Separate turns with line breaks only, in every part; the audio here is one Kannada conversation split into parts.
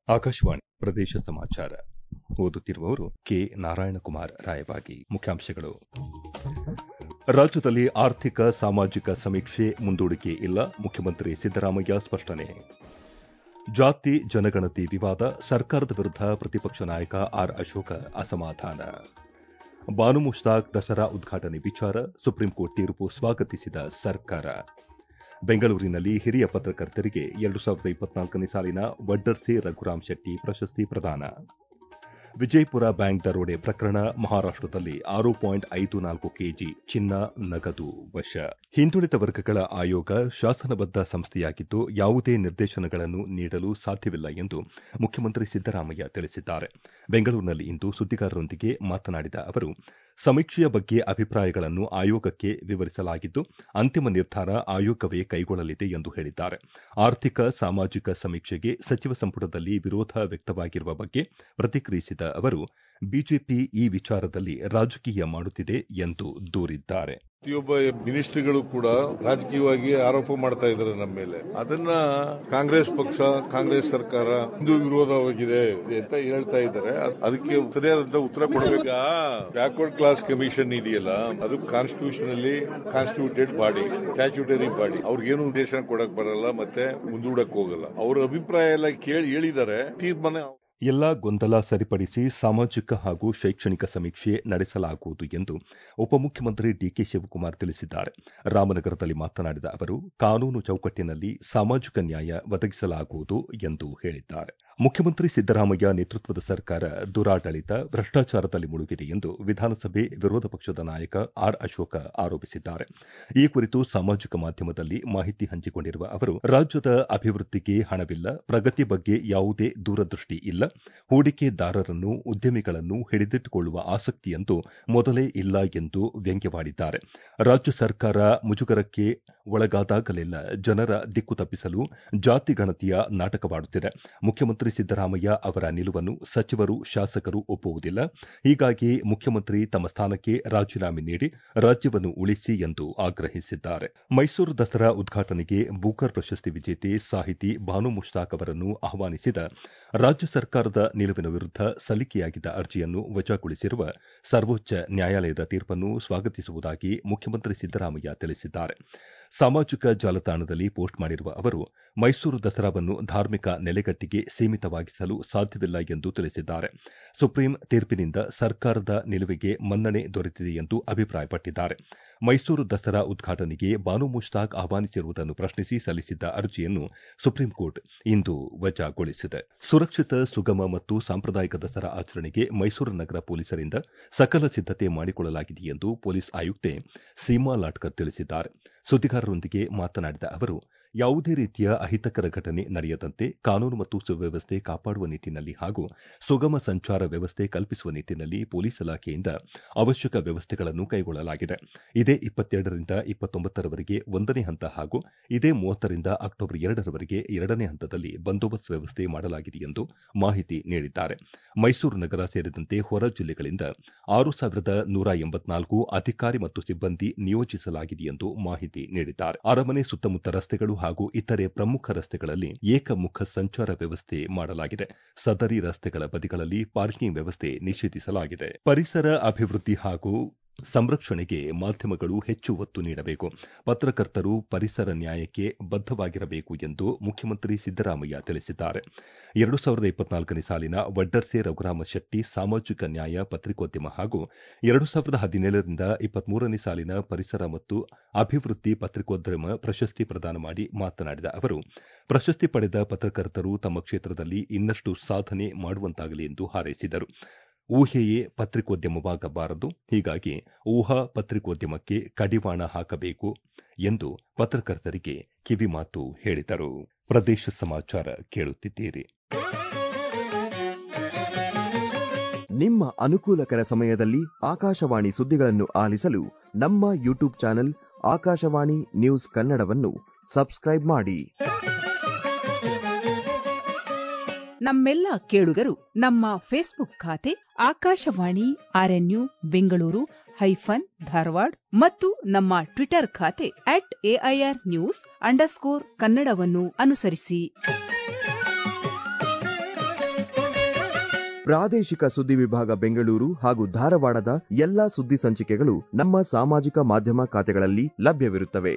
ಆಕಾಶವಾಣಿ ಪ್ರದೇಶ ಸಮಾಚಾರ ಓದುತ್ತಿರುವವರು ಕೆ ನಾರಾಯಣಕುಮಾರ್ ರಾಯಬಾಗಿ ಮುಖ್ಯಾಂಶಗಳು ರಾಜ್ಯದಲ್ಲಿ ಆರ್ಥಿಕ ಸಾಮಾಜಿಕ ಸಮೀಕ್ಷೆ ಮುಂದೂಡಿಕೆ ಇಲ್ಲ ಮುಖ್ಯಮಂತ್ರಿ ಸಿದ್ದರಾಮಯ್ಯ ಸ್ಪಷ್ಟನೆ ಜಾತಿ ಜನಗಣತಿ ವಿವಾದ ಸರ್ಕಾರದ ವಿರುದ್ಧ ಪ್ರತಿಪಕ್ಷ ನಾಯಕ ಆರ್ ಅಶೋಕ ಅಸಮಾಧಾನ ಬಾನು ಮುಷ್ತಾಕ್ ದಸರಾ ಉದ್ಘಾಟನೆ ವಿಚಾರ ಸುಪ್ರೀಂಕೋರ್ಟ್ ತೀರ್ಪು ಸ್ವಾಗತಿಸಿದ ಸರ್ಕಾರ ಬೆಂಗಳೂರಿನಲ್ಲಿ ಹಿರಿಯ ಪತ್ರಕರ್ತರಿಗೆ ಎರಡು ಸಾವಿರದ ಇಪ್ಪತ್ನಾಲ್ಕನೇ ಸಾಲಿನ ವಡ್ಡರ್ಸೆ ರಘುರಾಮ್ ಶೆಟ್ಟಿ ಪ್ರಶಸ್ತಿ ಪ್ರದಾನ ವಿಜಯಪುರ ಬ್ಯಾಂಕ್ ದರೋಡೆ ಪ್ರಕರಣ ಮಹಾರಾಷ್ಟದಲ್ಲಿ ಆರು ಪಾಯಿಂಟ್ ಐದು ನಾಲ್ಕು ಕೆಜಿ ಚಿನ್ನ ನಗದು ವಶ ಹಿಂದುಳಿದ ವರ್ಗಗಳ ಆಯೋಗ ಶಾಸನಬದ್ದ ಸಂಸ್ಥೆಯಾಗಿದ್ದು ಯಾವುದೇ ನಿರ್ದೇಶನಗಳನ್ನು ನೀಡಲು ಸಾಧ್ಯವಿಲ್ಲ ಎಂದು ಮುಖ್ಯಮಂತ್ರಿ ಸಿದ್ದರಾಮಯ್ಯ ತಿಳಿಸಿದ್ದಾರೆ ಬೆಂಗಳೂರಿನಲ್ಲಿಂದು ಸುದ್ದಿಗಾರರೊಂದಿಗೆ ಮಾತನಾಡಿದ ಅವರು ಸಮೀಕ್ಷೆಯ ಬಗ್ಗೆ ಅಭಿಪ್ರಾಯಗಳನ್ನು ಆಯೋಗಕ್ಕೆ ವಿವರಿಸಲಾಗಿದ್ದು ಅಂತಿಮ ನಿರ್ಧಾರ ಆಯೋಗವೇ ಕೈಗೊಳ್ಳಲಿದೆ ಎಂದು ಹೇಳಿದ್ದಾರೆ ಆರ್ಥಿಕ ಸಾಮಾಜಿಕ ಸಮೀಕ್ಷೆಗೆ ಸಚಿವ ಸಂಪುಟದಲ್ಲಿ ವಿರೋಧ ವ್ಯಕ್ತವಾಗಿರುವ ಬಗ್ಗೆ ಪ್ರತಿಕ್ರಿಯಿಸಿದ ಅವರು ಬಿಜೆಪಿ ಈ ವಿಚಾರದಲ್ಲಿ ರಾಜಕೀಯ ಮಾಡುತ್ತಿದೆ ಎಂದು ದೂರಿದ್ದಾರೆ
ಪ್ರತಿಯೊಬ್ಬ ಮಿನಿಸ್ಟ್ರಿಗಳು ಕೂಡ ರಾಜಕೀಯವಾಗಿ ಆರೋಪ ಮಾಡ್ತಾ ಇದ್ದಾರೆ ನಮ್ಮ ಮೇಲೆ ಅದನ್ನ ಕಾಂಗ್ರೆಸ್ ಪಕ್ಷ ಕಾಂಗ್ರೆಸ್ ಸರ್ಕಾರ ಹಿಂದೂ ವಿರೋಧವಾಗಿದೆ ಅಂತ ಹೇಳ್ತಾ ಇದ್ದಾರೆ ಅದಕ್ಕೆ ಸರಿಯಾದಂತ ಉತ್ತರ ಕೊಡಬೇಕ ಬ್ಯಾಕ್ವರ್ಡ್ ಕ್ಲಾಸ್ ಕಮಿಷನ್ ಇದೆಯಲ್ಲ ಅದು ಕಾನ್ಸ್ಟಿಟ್ಯೂಷನ್ ಅಲ್ಲಿ ಕಾನ್ಸ್ಟಿಟ್ಯೂಟೆಡ್ ಬಾಡಿ ಸ್ಟ್ಯಾಚ್ಯೂಟರಿ ಬಾಡಿ ಅವ್ರಿಗೇನು ನಿರ್ದೇಶನ ಕೊಡಕ್ ಬರಲ್ಲ ಮತ್ತೆ ಮುಂದೂಡಕ್ ಹೋಗಲ್ಲ ಅವ್ರ ಅಭಿಪ್ರಾಯ ಎಲ್ಲ ಕೇಳಿ ಹೇಳಿದ್ದಾರೆ ತೀರ್ಮಾನ
ಎಲ್ಲಾ ಗೊಂದಲ ಸರಿಪಡಿಸಿ ಸಾಮಾಜಿಕ ಹಾಗೂ ಶೈಕ್ಷಣಿಕ ಸಮೀಕ್ಷೆ ನಡೆಸಲಾಗುವುದು ಎಂದು ಉಪಮುಖ್ಯಮಂತ್ರಿ ಡಿಕೆ ಶಿವಕುಮಾರ್ ತಿಳಿಸಿದ್ದಾರೆ ರಾಮನಗರದಲ್ಲಿ ಮಾತನಾಡಿದ ಅವರು ಕಾನೂನು ಚೌಕಟ್ಟಿನಲ್ಲಿ ಸಾಮಾಜಿಕ ನ್ಯಾಯ ಒದಗಿಸಲಾಗುವುದು ಎಂದು ಹೇಳಿದ್ದಾರೆ ಮುಖ್ಯಮಂತ್ರಿ ಸಿದ್ದರಾಮಯ್ಯ ನೇತೃತ್ವದ ಸರ್ಕಾರ ದುರಾಡಳಿತ ಭ್ರಷ್ಟಾಚಾರದಲ್ಲಿ ಮುಳುಗಿದೆ ಎಂದು ವಿಧಾನಸಭೆ ವಿರೋಧ ಪಕ್ಷದ ನಾಯಕ ಆರ್ ಅಶೋಕ ಆರೋಪಿಸಿದ್ದಾರೆ ಈ ಕುರಿತು ಸಾಮಾಜಿಕ ಮಾಧ್ಯಮದಲ್ಲಿ ಮಾಹಿತಿ ಹಂಚಿಕೊಂಡಿರುವ ಅವರು ರಾಜ್ಯದ ಅಭಿವೃದ್ಧಿಗೆ ಹಣವಿಲ್ಲ ಪ್ರಗತಿ ಬಗ್ಗೆ ಯಾವುದೇ ದೂರದೃಷ್ಟಿ ಇಲ್ಲ ಹೂಡಿಕೆದಾರರನ್ನು ಉದ್ಯಮಿಗಳನ್ನು ಹಿಡಿದಿಟ್ಟುಕೊಳ್ಳುವ ಆಸಕ್ತಿಯಂತೂ ಮೊದಲೇ ಇಲ್ಲ ಎಂದು ವ್ಯಂಗ್ಯವಾಡಿದ್ದಾರೆ ರಾಜ್ಯ ಸರ್ಕಾರ ಮುಜುಗರಕ್ಕೆ ಒಳಗಾದಾಗಲೆಲ್ಲ ಜನರ ದಿಕ್ಕು ತಪ್ಪಿಸಲು ಜಾತಿ ಗಣತಿಯ ನಾಟಕವಾಡುತ್ತಿದೆ ಮುಖ್ಯಮಂತ್ರಿ ಸಿದ್ದರಾಮಯ್ಯ ಅವರ ನಿಲುವನ್ನು ಸಚಿವರು ಶಾಸಕರು ಒಪ್ಪುವುದಿಲ್ಲ ಹೀಗಾಗಿ ಮುಖ್ಯಮಂತ್ರಿ ತಮ್ಮ ಸ್ಥಾನಕ್ಕೆ ರಾಜೀನಾಮೆ ನೀಡಿ ರಾಜ್ಯವನ್ನು ಉಳಿಸಿ ಎಂದು ಆಗ್ರಹಿಸಿದ್ದಾರೆ ಮೈಸೂರು ದಸರಾ ಉದ್ಘಾಟನೆಗೆ ಬೂಕರ್ ಪ್ರಶಸ್ತಿ ವಿಜೇತೆ ಸಾಹಿತಿ ಬಾನು ಮುಷ್ತಾಕ್ ಅವರನ್ನು ಆಹ್ವಾನಿಸಿದ ರಾಜ್ಯ ಸರ್ಕಾರದ ನಿಲುವಿನ ವಿರುದ್ಧ ಸಲ್ಲಿಕೆಯಾಗಿದ್ದ ಅರ್ಜಿಯನ್ನು ವಜಾಗೊಳಿಸಿರುವ ಸರ್ವೋಚ್ಚ ನ್ಯಾಯಾಲಯದ ತೀರ್ಪನ್ನು ಸ್ವಾಗತಿಸುವುದಾಗಿ ಮುಖ್ಯಮಂತ್ರಿ ಸಿದ್ದರಾಮಯ್ಯ ತಿಳಿಸಿದ್ದಾರೆ ಸಾಮಾಜಿಕ ಜಾಲತಾಣದಲ್ಲಿ ಪೋಸ್ಟ್ ಮಾಡಿರುವ ಅವರು ಮೈಸೂರು ದಸರಾವನ್ನು ಧಾರ್ಮಿಕ ನೆಲೆಗಟ್ಟಿಗೆ ಸೀಮಿತವಾಗಿಸಲು ಸಾಧ್ಯವಿಲ್ಲ ಎಂದು ತಿಳಿಸಿದ್ದಾರೆ ಸುಪ್ರೀಂ ತೀರ್ಪಿನಿಂದ ಸರ್ಕಾರದ ನಿಲುವಿಗೆ ಮನ್ನಣೆ ದೊರೆತಿದೆ ಎಂದು ಅಭಿಪ್ರಾಯಪಟ್ಟಿದ್ದಾರೆ ಮೈಸೂರು ದಸರಾ ಉದ್ಘಾಟನೆಗೆ ಬಾನು ಮುಷ್ತಾಕ್ ಆಹ್ವಾನಿಸಿರುವುದನ್ನು ಪ್ರಶ್ನಿಸಿ ಸಲ್ಲಿಸಿದ್ದ ಅರ್ಜಿಯನ್ನು ಸುಪ್ರೀಂಕೋರ್ಟ್ ಇಂದು ವಜಾಗೊಳಿಸಿದೆ ಸುರಕ್ಷಿತ ಸುಗಮ ಮತ್ತು ಸಾಂಪ್ರದಾಯಿಕ ದಸರಾ ಆಚರಣೆಗೆ ಮೈಸೂರು ನಗರ ಪೊಲೀಸರಿಂದ ಸಕಲ ಸಿದ್ದತೆ ಮಾಡಿಕೊಳ್ಳಲಾಗಿದೆ ಎಂದು ಪೊಲೀಸ್ ಆಯುಕ್ತೆ ಸೀಮಾ ಲಾಟ್ಕರ್ ತಿಳಿಸಿದ್ದಾರೆ ಸುದ್ದಿಗಾರರೊಂದಿಗೆ ಮಾತನಾಡಿದ ಅವರು ಯಾವುದೇ ರೀತಿಯ ಅಹಿತಕರ ಘಟನೆ ನಡೆಯದಂತೆ ಕಾನೂನು ಮತ್ತು ಸುವ್ಯವಸ್ಥೆ ಕಾಪಾಡುವ ನಿಟ್ಟಿನಲ್ಲಿ ಹಾಗೂ ಸುಗಮ ಸಂಚಾರ ವ್ಯವಸ್ಥೆ ಕಲ್ಪಿಸುವ ನಿಟ್ಟಿನಲ್ಲಿ ಪೊಲೀಸ್ ಇಲಾಖೆಯಿಂದ ಅವಶ್ಯಕ ವ್ಯವಸ್ಥೆಗಳನ್ನು ಕೈಗೊಳ್ಳಲಾಗಿದೆ ಇದೇ ಇಪ್ಪತ್ತೆರಡರಿಂದ ಇಪ್ಪತ್ತೊಂಬತ್ತರವರೆಗೆ ಒಂದನೇ ಹಂತ ಹಾಗೂ ಇದೇ ಮೂವತ್ತರಿಂದ ಅಕ್ಟೋಬರ್ ಎರಡರವರೆಗೆ ಎರಡನೇ ಹಂತದಲ್ಲಿ ಬಂದೋಬಸ್ತ್ ವ್ಯವಸ್ಥೆ ಮಾಡಲಾಗಿದೆ ಎಂದು ಮಾಹಿತಿ ನೀಡಿದ್ದಾರೆ ಮೈಸೂರು ನಗರ ಸೇರಿದಂತೆ ಹೊರ ಜಿಲ್ಲೆಗಳಿಂದ ಆರು ಸಾವಿರದ ನೂರ ಎಂಬತ್ನಾಲ್ಕು ಅಧಿಕಾರಿ ಮತ್ತು ಸಿಬ್ಬಂದಿ ನಿಯೋಜಿಸಲಾಗಿದೆ ಎಂದು ಮಾಹಿತಿ ನೀಡಿದ್ದಾರೆ ಅರಮನೆ ಸುತ್ತಮುತ್ತ ರಸ್ತೆಗಳು ಹಾಗೂ ಇತರೆ ಪ್ರಮುಖ ರಸ್ತೆಗಳಲ್ಲಿ ಏಕಮುಖ ಸಂಚಾರ ವ್ಯವಸ್ಥೆ ಮಾಡಲಾಗಿದೆ ಸದರಿ ರಸ್ತೆಗಳ ಬದಿಗಳಲ್ಲಿ ಪಾರ್ಕಿಂಗ್ ವ್ಯವಸ್ಥೆ ನಿಷೇಧಿಸಲಾಗಿದೆ ಪರಿಸರ ಅಭಿವೃದ್ಧಿ ಹಾಗೂ ಸಂರಕ್ಷಣೆಗೆ ಮಾಧ್ಯಮಗಳು ಹೆಚ್ಚು ಒತ್ತು ನೀಡಬೇಕು ಪತ್ರಕರ್ತರು ಪರಿಸರ ನ್ಯಾಯಕ್ಕೆ ಬದ್ಧವಾಗಿರಬೇಕು ಎಂದು ಮುಖ್ಯಮಂತ್ರಿ ಸಿದ್ದರಾಮಯ್ಯ ತಿಳಿಸಿದ್ದಾರೆ ಎರಡು ಸಾವಿರದ ಇಪ್ಪತ್ನಾಲ್ಕನೇ ಸಾಲಿನ ವಡ್ಡರ್ಸೆ ರಘುರಾಮ ಶೆಟ್ಟಿ ಸಾಮಾಜಿಕ ನ್ಯಾಯ ಪತ್ರಿಕೋದ್ಯಮ ಹಾಗೂ ಎರಡು ಸಾವಿರದ ಹದಿನೇಳರಿಂದ ಇಪ್ಪತ್ಮೂರನೇ ಸಾಲಿನ ಪರಿಸರ ಮತ್ತು ಅಭಿವೃದ್ಧಿ ಪತ್ರಿಕೋದ್ಯಮ ಪ್ರಶಸ್ತಿ ಪ್ರದಾನ ಮಾಡಿ ಮಾತನಾಡಿದ ಅವರು ಪ್ರಶಸ್ತಿ ಪಡೆದ ಪತ್ರಕರ್ತರು ತಮ್ಮ ಕ್ಷೇತ್ರದಲ್ಲಿ ಇನ್ನಷ್ಟು ಸಾಧನೆ ಮಾಡುವಂತಾಗಲಿ ಎಂದು ಹಾರೈಸಿದರು ಊಹೆಯೇ ಪತ್ರಿಕೋದ್ಯಮವಾಗಬಾರದು ಹೀಗಾಗಿ ಊಹಾ ಪತ್ರಿಕೋದ್ಯಮಕ್ಕೆ ಕಡಿವಾಣ ಹಾಕಬೇಕು ಎಂದು ಪತ್ರಕರ್ತರಿಗೆ ಕಿವಿಮಾತು ಹೇಳಿದರು ಪ್ರದೇಶ ಸಮಾಚಾರ ಕೇಳುತ್ತಿದ್ದೀರಿ
ನಿಮ್ಮ ಅನುಕೂಲಕರ ಸಮಯದಲ್ಲಿ ಆಕಾಶವಾಣಿ ಸುದ್ದಿಗಳನ್ನು ಆಲಿಸಲು ನಮ್ಮ ಯೂಟ್ಯೂಬ್ ಚಾನೆಲ್ ಆಕಾಶವಾಣಿ ನ್ಯೂಸ್ ಕನ್ನಡವನ್ನು ಸಬ್ಸ್ಕ್ರೈಬ್ ಮಾಡಿ
ನಮ್ಮೆಲ್ಲ ಕೇಳುಗರು ನಮ್ಮ ಫೇಸ್ಬುಕ್ ಖಾತೆ ಆಕಾಶವಾಣಿ ಆರ್ಎನ್ಯು ಬೆಂಗಳೂರು ಹೈಫನ್ ಧಾರವಾಡ ಮತ್ತು ನಮ್ಮ ಟ್ವಿಟರ್ ಖಾತೆ ಅಟ್ ಎಐಆರ್ ನ್ಯೂಸ್ ಅಂಡರ್ಸ್ಕೋರ್ ಕನ್ನಡವನ್ನು ಅನುಸರಿಸಿ
ಪ್ರಾದೇಶಿಕ ಸುದ್ದಿ ವಿಭಾಗ ಬೆಂಗಳೂರು ಹಾಗೂ ಧಾರವಾಡದ ಎಲ್ಲಾ ಸುದ್ದಿ ಸಂಚಿಕೆಗಳು ನಮ್ಮ ಸಾಮಾಜಿಕ ಮಾಧ್ಯಮ ಖಾತೆಗಳಲ್ಲಿ ಲಭ್ಯವಿರುತ್ತವೆ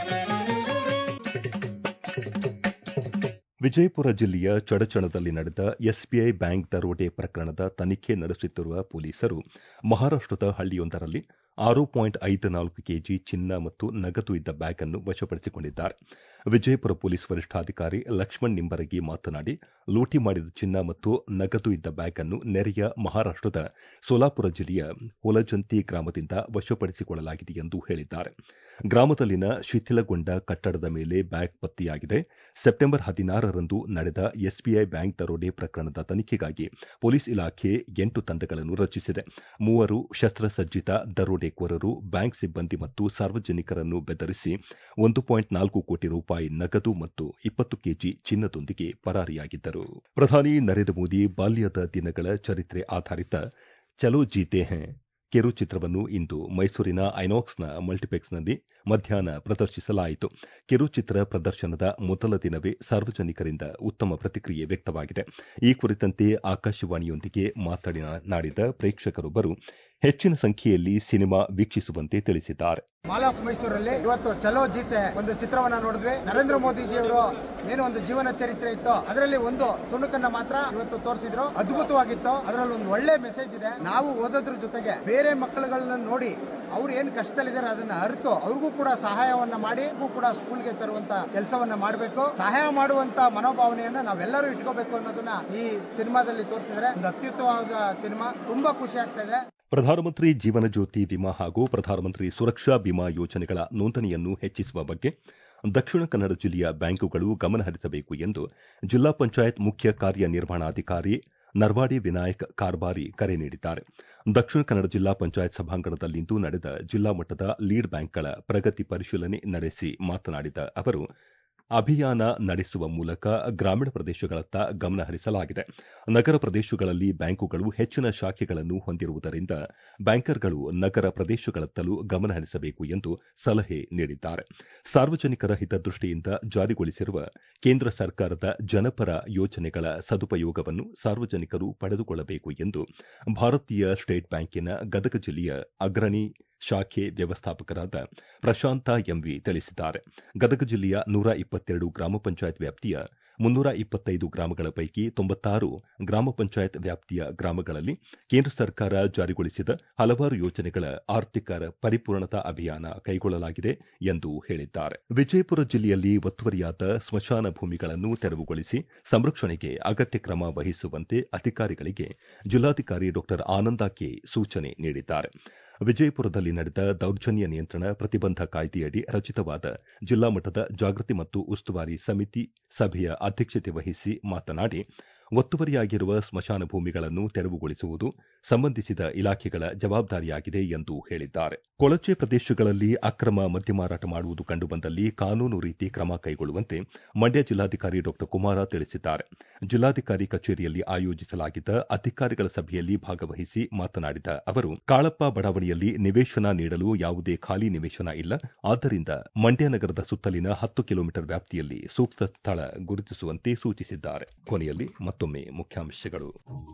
ವಿಜಯಪುರ ಜಿಲ್ಲೆಯ ಚಡಚಣದಲ್ಲಿ ನಡೆದ ಎಸ್ಬಿಐ ಬ್ಯಾಂಕ್ ದರೋಡೆ ಪ್ರಕರಣದ ತನಿಖೆ ನಡೆಸುತ್ತಿರುವ ಪೊಲೀಸರು ಮಹಾರಾಷ್ಟದ ಹಳ್ಳಿಯೊಂದರಲ್ಲಿ ಆರು ಪಾಯಿಂಟ್ ಐದು ನಾಲ್ಕು ಕೆಜಿ ಚಿನ್ನ ಮತ್ತು ನಗದು ಇದ್ದ ಬ್ಯಾಗ್ ಅನ್ನು ವಶಪಡಿಸಿಕೊಂಡಿದ್ದಾರೆ ವಿಜಯಪುರ ಪೊಲೀಸ್ ವರಿಷ್ಠಾಧಿಕಾರಿ ಲಕ್ಷ್ಮಣ್ ನಿಂಬರಗಿ ಮಾತನಾಡಿ ಲೂಟಿ ಮಾಡಿದ ಚಿನ್ನ ಮತ್ತು ನಗದು ಇದ್ದ ಬ್ಯಾಗ್ ಅನ್ನು ನೆರೆಯ ಮಹಾರಾಷ್ಟದ ಸೋಲಾಪುರ ಜಿಲ್ಲೆಯ ಹುಲಜಂತಿ ಗ್ರಾಮದಿಂದ ವಶಪಡಿಸಿಕೊಳ್ಳಲಾಗಿದೆ ಎಂದು ಹೇಳಿದ್ದಾರೆ ಗ್ರಾಮದಲ್ಲಿನ ಶಿಥಿಲಗೊಂಡ ಕಟ್ಟಡದ ಮೇಲೆ ಬ್ಯಾಗ್ ಪತ್ತೆಯಾಗಿದೆ ಸೆಪ್ಟೆಂಬರ್ ಹದಿನಾರರಂದು ನಡೆದ ಎಸ್ಬಿಐ ಬ್ಯಾಂಕ್ ದರೋಡೆ ಪ್ರಕರಣದ ತನಿಖೆಗಾಗಿ ಪೊಲೀಸ್ ಇಲಾಖೆ ಎಂಟು ತಂಡಗಳನ್ನು ರಚಿಸಿದೆ ಮೂವರು ಶಸ್ತ್ರಸಜ್ಜಿತ ದರೋಡೆಕೋರರು ಬ್ಯಾಂಕ್ ಸಿಬ್ಬಂದಿ ಮತ್ತು ಸಾರ್ವಜನಿಕರನ್ನು ಬೆದರಿಸಿ ಒಂದು ಪಾಯಿಂಟ್ ನಾಲ್ಕು ಕೋಟಿ ರೂಪಾಯಿ ನಗದು ಮತ್ತು ಇಪ್ಪತ್ತು ಕೆಜಿ ಚಿನ್ನದೊಂದಿಗೆ ಪರಾರಿಯಾಗಿದ್ದರು ಪ್ರಧಾನಿ ನರೇಂದ್ರ ಮೋದಿ ಬಾಲ್ಯದ ದಿನಗಳ ಚರಿತ್ರೆ ಆಧಾರಿತ ಚಲೋ ಜೀತೆ ಹೇ ಕಿರುಚಿತ್ರವನ್ನು ಇಂದು ಮೈಸೂರಿನ ಐನಾಕ್ಸ್ನ ಮಲ್ಟಿಪ್ಲೆಕ್ಸ್ನಲ್ಲಿ ಮಧ್ಯಾಹ್ನ ಪ್ರದರ್ಶಿಸಲಾಯಿತು ಕಿರುಚಿತ್ರ ಪ್ರದರ್ಶನದ ಮೊದಲ ದಿನವೇ ಸಾರ್ವಜನಿಕರಿಂದ ಉತ್ತಮ ಪ್ರತಿಕ್ರಿಯೆ ವ್ಯಕ್ತವಾಗಿದೆ ಈ ಕುರಿತಂತೆ ಆಕಾಶವಾಣಿಯೊಂದಿಗೆ ಮಾತನಾಡಿದ ಪ್ರೇಕ್ಷಕರೊಬ್ಬರು ಹೆಚ್ಚಿನ ಸಂಖ್ಯೆಯಲ್ಲಿ ಸಿನಿಮಾ ವೀಕ್ಷಿಸುವಂತೆ ತಿಳಿಸಿದ್ದಾರೆ
ಮಾಲ್ ಆಫ್ ಮೈಸೂರಲ್ಲಿ ಇವತ್ತು ಚಲೋ ಜೀತೆ ಒಂದು ಚಿತ್ರವನ್ನ ನೋಡಿದ್ವಿ ನರೇಂದ್ರ ಮೋದಿಜಿ ಅವರು ಏನು ಒಂದು ಜೀವನ ಚರಿತ್ರೆ ಇತ್ತು ಅದರಲ್ಲಿ ಒಂದು ತುಣುಕನ್ನ ಮಾತ್ರ ಇವತ್ತು ತೋರಿಸಿದ್ರು ಅದ್ಭುತವಾಗಿತ್ತು ಅದರಲ್ಲಿ ಒಂದು ಒಳ್ಳೆ ಮೆಸೇಜ್ ಇದೆ ನಾವು ಓದೋದ್ರ ಜೊತೆಗೆ ಬೇರೆ ಮಕ್ಕಳುಗಳನ್ನ ನೋಡಿ ಅವ್ರು ಏನ್ ಕಷ್ಟದಲ್ಲಿದ್ದಾರೆ ಅದನ್ನ ಅರಿತು ಅವ್ರಿಗೂ ಕೂಡ ಸಹಾಯವನ್ನ ಮಾಡಿ ಅವ್ರಿಗೂ ಕೂಡ ಸ್ಕೂಲ್ಗೆ ತರುವಂತ ಕೆಲಸವನ್ನ ಮಾಡಬೇಕು ಸಹಾಯ ಮಾಡುವಂತ ಮನೋಭಾವನೆಯನ್ನ ನಾವೆಲ್ಲರೂ ಇಟ್ಕೋಬೇಕು ಅನ್ನೋದನ್ನ ಈ ಸಿನಿಮಾದಲ್ಲಿ ತೋರಿಸಿದ್ರೆ ಒಂದು ಅತ್ಯುತ್ತಮವಾದ ಸಿನಿಮಾ ತುಂಬಾ ಖುಷಿ ಆಗ್ತಾ ಇದೆ
ಪ್ರಧಾನಮಂತ್ರಿ ಜೀವನ ಜ್ಯೋತಿ ವಿಮಾ ಹಾಗೂ ಪ್ರಧಾನಮಂತ್ರಿ ಸುರಕ್ಷಾ ಬಿಮಾ ಯೋಜನೆಗಳ ನೋಂದಣಿಯನ್ನು ಹೆಚ್ಚಿಸುವ ಬಗ್ಗೆ ದಕ್ಷಿಣ ಕನ್ನಡ ಜಿಲ್ಲೆಯ ಬ್ಯಾಂಕುಗಳು ಗಮನಹರಿಸಬೇಕು ಎಂದು ಜಿಲ್ಲಾ ಪಂಚಾಯತ್ ಮುಖ್ಯ ಕಾರ್ಯನಿರ್ವಹಣಾಧಿಕಾರಿ ನರ್ವಾಡಿ ವಿನಾಯಕ್ ಕಾರ್ಬಾರಿ ಕರೆ ನೀಡಿದ್ದಾರೆ ದಕ್ಷಿಣ ಕನ್ನಡ ಜಿಲ್ಲಾ ಪಂಚಾಯತ್ ಸಭಾಂಗಣದಲ್ಲಿಂದು ನಡೆದ ಜಿಲ್ಲಾ ಮಟ್ಟದ ಲೀಡ್ ಬ್ಯಾಂಕ್ಗಳ ಪ್ರಗತಿ ಪರಿಶೀಲನೆ ನಡೆಸಿ ಮಾತನಾಡಿದ ಅವರು ಅಭಿಯಾನ ನಡೆಸುವ ಮೂಲಕ ಗ್ರಾಮೀಣ ಪ್ರದೇಶಗಳತ್ತ ಗಮನ ಹರಿಸಲಾಗಿದೆ ನಗರ ಪ್ರದೇಶಗಳಲ್ಲಿ ಬ್ಯಾಂಕುಗಳು ಹೆಚ್ಚಿನ ಶಾಖೆಗಳನ್ನು ಹೊಂದಿರುವುದರಿಂದ ಬ್ಯಾಂಕರ್ಗಳು ನಗರ ಪ್ರದೇಶಗಳತ್ತಲೂ ಗಮನ ಹರಿಸಬೇಕು ಎಂದು ಸಲಹೆ ನೀಡಿದ್ದಾರೆ ಸಾರ್ವಜನಿಕರ ಹಿತದೃಷ್ಟಿಯಿಂದ ಜಾರಿಗೊಳಿಸಿರುವ ಕೇಂದ್ರ ಸರ್ಕಾರದ ಜನಪರ ಯೋಜನೆಗಳ ಸದುಪಯೋಗವನ್ನು ಸಾರ್ವಜನಿಕರು ಪಡೆದುಕೊಳ್ಳಬೇಕು ಎಂದು ಭಾರತೀಯ ಸ್ಟೇಟ್ ಬ್ಯಾಂಕಿನ ಗದಗ ಜಿಲ್ಲೆಯ ಅಗ್ರಣಿ ಶಾಖೆ ವ್ಯವಸ್ಥಾಪಕರಾದ ಪ್ರಶಾಂತ ಎಂವಿ ತಿಳಿಸಿದ್ದಾರೆ ಗದಗ ಜಿಲ್ಲೆಯ ನೂರ ಇಪ್ಪತ್ತೆರಡು ಗ್ರಾಮ ಪಂಚಾಯತ್ ವ್ಯಾಪ್ತಿಯ ಮುನ್ನೂರ ಇಪ್ಪತ್ತೈದು ಗ್ರಾಮಗಳ ಪೈಕಿ ತೊಂಬತ್ತಾರು ಗ್ರಾಮ ಪಂಚಾಯತ್ ವ್ಯಾಪ್ತಿಯ ಗ್ರಾಮಗಳಲ್ಲಿ ಕೇಂದ್ರ ಸರ್ಕಾರ ಜಾರಿಗೊಳಿಸಿದ ಹಲವಾರು ಯೋಜನೆಗಳ ಆರ್ಥಿಕ ಪರಿಪೂರ್ಣತಾ ಅಭಿಯಾನ ಕೈಗೊಳ್ಳಲಾಗಿದೆ ಎಂದು ಹೇಳಿದ್ದಾರೆ ವಿಜಯಪುರ ಜಿಲ್ಲೆಯಲ್ಲಿ ಒತ್ತುವರಿಯಾದ ಸ್ಮಶಾನ ಭೂಮಿಗಳನ್ನು ತೆರವುಗೊಳಿಸಿ ಸಂರಕ್ಷಣೆಗೆ ಅಗತ್ಯ ಕ್ರಮ ವಹಿಸುವಂತೆ ಅಧಿಕಾರಿಗಳಿಗೆ ಜಿಲ್ಲಾಧಿಕಾರಿ ಡಾ ಆನಂದ ಕೆ ಸೂಚನೆ ನೀಡಿದ್ದಾರೆ ವಿಜಯಪುರದಲ್ಲಿ ನಡೆದ ದೌರ್ಜನ್ಯ ನಿಯಂತ್ರಣ ಪ್ರತಿಬಂಧ ಕಾಯ್ದೆಯಡಿ ರಚಿತವಾದ ಜಿಲ್ಲಾ ಮಟ್ಟದ ಜಾಗೃತಿ ಮತ್ತು ಉಸ್ತುವಾರಿ ಸಮಿತಿ ಸಭೆಯ ಅಧ್ಯಕ್ಷತೆ ವಹಿಸಿ ಮಾತನಾಡಿ ಒತ್ತುವರಿಯಾಗಿರುವ ಸ್ಮಶಾನ ಭೂಮಿಗಳನ್ನು ತೆರವುಗೊಳಿಸುವುದು ಸಂಬಂಧಿಸಿದ ಇಲಾಖೆಗಳ ಜವಾಬ್ದಾರಿಯಾಗಿದೆ ಎಂದು ಹೇಳಿದ್ದಾರೆ ಕೊಳಚೆ ಪ್ರದೇಶಗಳಲ್ಲಿ ಅಕ್ರಮ ಮದ್ಯ ಮಾರಾಟ ಮಾಡುವುದು ಕಂಡುಬಂದಲ್ಲಿ ಕಾನೂನು ರೀತಿ ಕ್ರಮ ಕೈಗೊಳ್ಳುವಂತೆ ಮಂಡ್ಯ ಜಿಲ್ಲಾಧಿಕಾರಿ ಡಾ ಕುಮಾರ ತಿಳಿಸಿದ್ದಾರೆ ಜಿಲ್ಲಾಧಿಕಾರಿ ಕಚೇರಿಯಲ್ಲಿ ಆಯೋಜಿಸಲಾಗಿದ್ದ ಅಧಿಕಾರಿಗಳ ಸಭೆಯಲ್ಲಿ ಭಾಗವಹಿಸಿ ಮಾತನಾಡಿದ ಅವರು ಕಾಳಪ್ಪ ಬಡಾವಣೆಯಲ್ಲಿ ನಿವೇಶನ ನೀಡಲು ಯಾವುದೇ ಖಾಲಿ ನಿವೇಶನ ಇಲ್ಲ ಆದ್ದರಿಂದ ಮಂಡ್ಯ ನಗರದ ಸುತ್ತಲಿನ ಹತ್ತು ಕಿಲೋಮೀಟರ್ ವ್ಯಾಪ್ತಿಯಲ್ಲಿ ಸೂಕ್ತ ಸ್ಥಳ ಗುರುತಿಸುವಂತೆ ಸೂಚಿಸಿದ್ದಾರೆ ಕೊನೆಯಲ್ಲಿ ಮತ್ತೊಮ್ಮೆ ಮುಖ್ಯಾಂಶಗಳು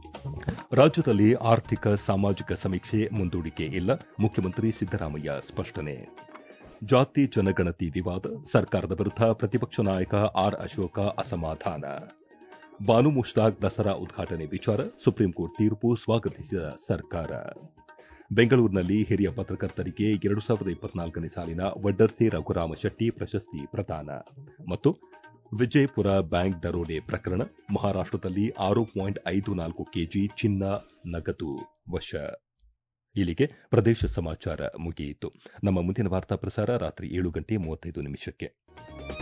ರಾಜ್ಯದಲ್ಲಿ ಆರ್ಥಿಕ ಸಾಮಾಜಿಕ ಸಮೀಕ್ಷೆ ಮುಂದೂಡಿಕೆ ಇಲ್ಲ ಮುಖ್ಯಮಂತ್ರಿ ಸಿದ್ದರಾಮಯ್ಯ ಸ್ಪಷ್ಟನೆ ಜಾತಿ ಜನಗಣತಿ ವಿವಾದ ಸರ್ಕಾರದ ವಿರುದ್ಧ ಪ್ರತಿಪಕ್ಷ ನಾಯಕ ಆರ್ ಅಶೋಕ ಅಸಮಾಧಾನ ಬಾನು ಮುಷ್ತಾಕ್ ದಸರಾ ಉದ್ಘಾಟನೆ ವಿಚಾರ ಸುಪ್ರೀಂ ಕೋರ್ಟ್ ತೀರ್ಪು ಸ್ವಾಗತಿಸಿದ ಸರ್ಕಾರ ಬೆಂಗಳೂರಿನಲ್ಲಿ ಹಿರಿಯ ಪತ್ರಕರ್ತರಿಗೆ ಎರಡು ಸಾವಿರದ ಇಪ್ಪತ್ನಾಲ್ಕನೇ ಸಾಲಿನ ವಡ್ಡರ್ಸಿ ರಘುರಾಮ ಶೆಟ್ಟಿ ಪ್ರಶಸ್ತಿ ಪ್ರದಾನ ಮತ್ತು ವಿಜಯಪುರ ಬ್ಯಾಂಕ್ ದರೋಡೆ ಪ್ರಕರಣ ಮಹಾರಾಷ್ಟದಲ್ಲಿ ಆರು ಪಾಯಿಂಟ್ ಐದು ನಾಲ್ಕು ಕೆಜಿ ಚಿನ್ನ ನಗದು ವಶ ಇಲ್ಲಿಗೆ ಪ್ರದೇಶ ಸಮಾಚಾರ ಮುಗಿಯಿತು ನಮ್ಮ ಮುಂದಿನ ವಾರ್ತಾ ಪ್ರಸಾರ ರಾತ್ರಿ ಏಳು ಗಂಟೆ ಮೂವತ್ತೈದು ನಿಮಿಷಕ್ಕೆ